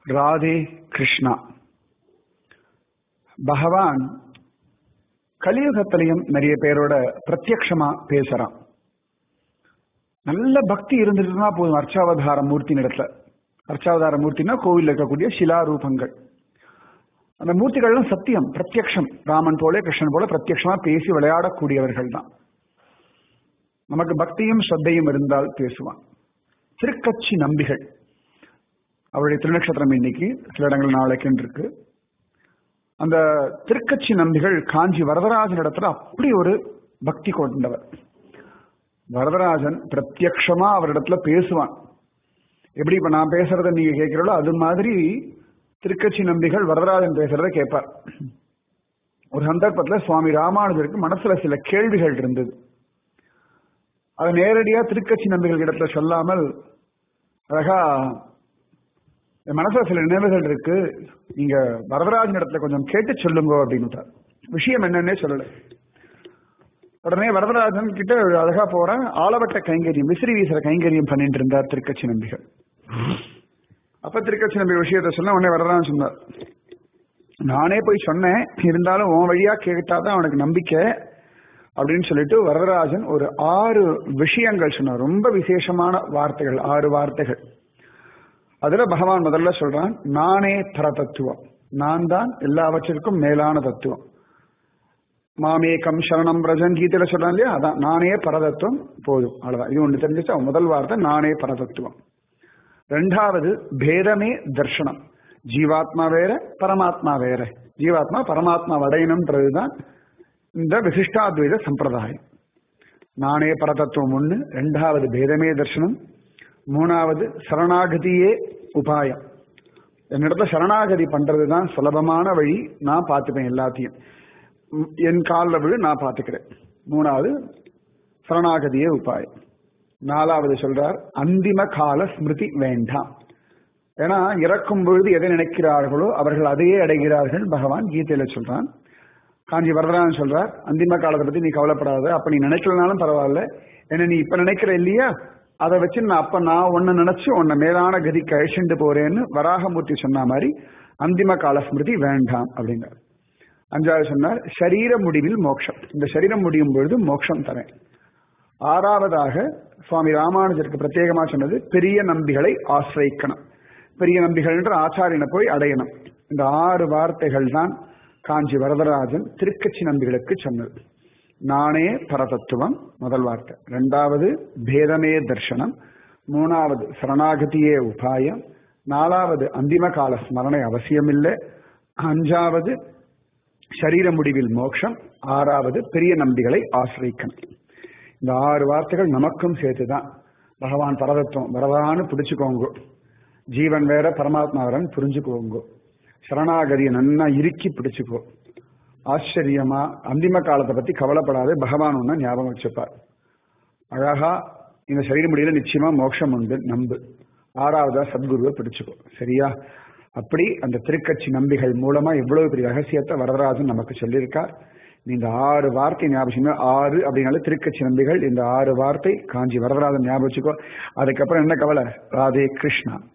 ராதே கிருஷ்ணா பகவான் கலியுகத்திலையும் நிறைய பேரோட பிரத்யக்ஷமா பேசுறான் நல்ல பக்தி இருந்துட்டுனா போதும் அர்ச்சாவதார மூர்த்தி இடத்துல அர்ச்சாவதார மூர்த்தினா கோவில் இருக்கக்கூடிய சிலாரூபங்கள் அந்த மூர்த்திகள்லாம் சத்தியம் பிரத்யக்ஷம் ராமன் போல கிருஷ்ணன் போல பிரத்யக்ஷமா பேசி விளையாடக்கூடியவர்கள் தான் நமக்கு பக்தியும் ஸ்ரத்தையும் இருந்தால் பேசுவான் திருக்கட்சி நம்பிகள் அவருடைய திருநக்ஷத்திரம் இன்னைக்கு சில இடங்கள் நாளைக்குன்னு இருக்கு அந்த திருக்கட்சி நம்பிகள் காஞ்சி வரதராஜன் இடத்துல அப்படி ஒரு பக்தி கொண்டவர் வரதராஜன் பிரத்யக்ஷமா அவரிடத்துல பேசுவான் எப்படி இப்ப நான் பேசுறத நீங்க கேட்கிறீங்களோ அது மாதிரி திருக்கட்சி நம்பிகள் வரதராஜன் பேசுறத கேட்பார் ஒரு சந்தர்ப்பத்துல சுவாமி ராமானுஜருக்கு மனசுல சில கேள்விகள் இருந்தது அதை நேரடியா திருக்கட்சி நம்பிகள் இடத்துல சொல்லாமல் அழகா என் மனசுல சில நினைவுகள் இருக்கு நீங்க வரதராஜன் இடத்துல கொஞ்சம் கேட்டு சொல்லுங்க அப்படின்னு விஷயம் என்னன்னே சொல்லல உடனே வரதராஜன் கிட்ட அழகா போறேன் ஆலவட்ட கைங்கரியம் விசிறி வீசுற கைங்கரியம் பண்ணிட்டு இருந்தார் திருக்கட்சி நம்பிகள் அப்ப திருக்கட்சி நம்பி விஷயத்த சொன்ன உடனே வரதராஜன் சொன்னார் நானே போய் சொன்னேன் இருந்தாலும் உன் வழியா கேட்டாதான் அவனுக்கு நம்பிக்கை அப்படின்னு சொல்லிட்டு வரதராஜன் ஒரு ஆறு விஷயங்கள் சொன்னார் ரொம்ப விசேஷமான வார்த்தைகள் ஆறு வார்த்தைகள் அதுல பகவான் முதல்ல சொல்றான் நானே பரதத்துவம் நான் தான் எல்லாவற்றிற்கும் மேலான தத்துவம் மாமேகம் சரணம் பிரஜன் கீதையில சொல்றான் இல்லையா அதான் நானே பரதத்துவம் போதும் அவ்வளவுதான் இது ஒண்ணு தெரிஞ்சிச்சா முதல் வார்த்தை நானே பரதத்துவம் ரெண்டாவது பேதமே தர்ஷனம் ஜீவாத்மா வேற பரமாத்மா வேற ஜீவாத்மா பரமாத்மா அடையணும்ன்றதுதான் இந்த விசிஷ்டாத்வைத சம்பிரதாயம் நானே பரதத்துவம் ஒண்ணு ரெண்டாவது பேதமே தர்ஷனம் மூணாவது சரணாகதியே உபாயம் என்னிடத்துல சரணாகதி பண்றது தான் சுலபமான வழி நான் பார்த்துப்பேன் எல்லாத்தையும் என் காலில் விழு நான் பார்த்துக்கிறேன் மூணாவது சரணாகதியே உபாயம் நாலாவது சொல்றார் அந்திம கால ஸ்மிருதி வேண்டாம் ஏன்னா இறக்கும் பொழுது எதை நினைக்கிறார்களோ அவர்கள் அதையே அடைகிறார்கள் பகவான் கீதையில சொல்றான் காஞ்சி வரதராஜன் சொல்றார் அந்திம காலத்தை பத்தி நீ கவலைப்படாத அப்ப நீ நினைக்கலனாலும் பரவாயில்ல என்ன நீ இப்ப நினைக்கிற இல்லையா அதை வச்சு நான் அப்ப நான் ஒன்னு நினைச்சு உன்னை மேலான கதிக்கு அழிச்சுட்டு போறேன்னு வராகமூர்த்தி சொன்ன மாதிரி அந்திம கால ஸ்மிருதி வேண்டாம் அப்படிங்கிறார் அஞ்சாவது சொன்னார் சரீர முடிவில் மோட்சம் இந்த சரீரம் முடியும் பொழுது மோட்சம் தரேன் ஆறாவதாக சுவாமி ராமானுஜருக்கு பிரத்யேகமா சொன்னது பெரிய நம்பிகளை ஆசிரியிக்கணும் பெரிய நம்பிகள் என்ற ஆச்சாரியனை போய் அடையணும் இந்த ஆறு வார்த்தைகள் தான் காஞ்சி வரதராஜன் திருக்கட்சி நம்பிகளுக்கு சொன்னது நானே பரதத்துவம் முதல் வார்த்தை ரெண்டாவது பேதமே தர்ஷனம் மூணாவது சரணாகதியே உபாயம் நாலாவது அந்திம கால ஸ்மரணை அவசியமில்லை அஞ்சாவது சரீர முடிவில் மோட்சம் ஆறாவது பெரிய நம்பிகளை ஆசிரியிக்கணும் இந்த ஆறு வார்த்தைகள் நமக்கும் சேர்த்துதான் பகவான் பரதத்துவம் வரதான்னு பிடிச்சுக்கோங்க ஜீவன் வேற பரமாத்மா வேறன்னு புரிஞ்சுக்கோங்க சரணாகதியை நன்னா இறுக்கி பிடிச்சுக்கோ ஆச்சரியமா அந்திம காலத்தை பத்தி கவலைப்படாத பகவான் ஒன்னு ஞாபகம் வச்சுப்பார் அழகா இந்த சரீர முடியல நிச்சயமா மோட்சம் உண்டு நம்பு ஆறாவதா சத்குருவை பிடிச்சுக்கோ சரியா அப்படி அந்த திருக்கட்சி நம்பிகள் மூலமா எவ்வளவு பெரிய ரகசியத்தை வரதராஜன் நமக்கு சொல்லியிருக்கார் இந்த ஆறு வார்த்தை ஞாபகம் ஆறு அப்படின்னால திருக்கட்சி நம்பிகள் இந்த ஆறு வார்த்தை காஞ்சி வரதராஜன் ஞாபகம் வச்சுக்கோ அதுக்கப்புறம் என்ன கவலை ராதே கிருஷ்ணா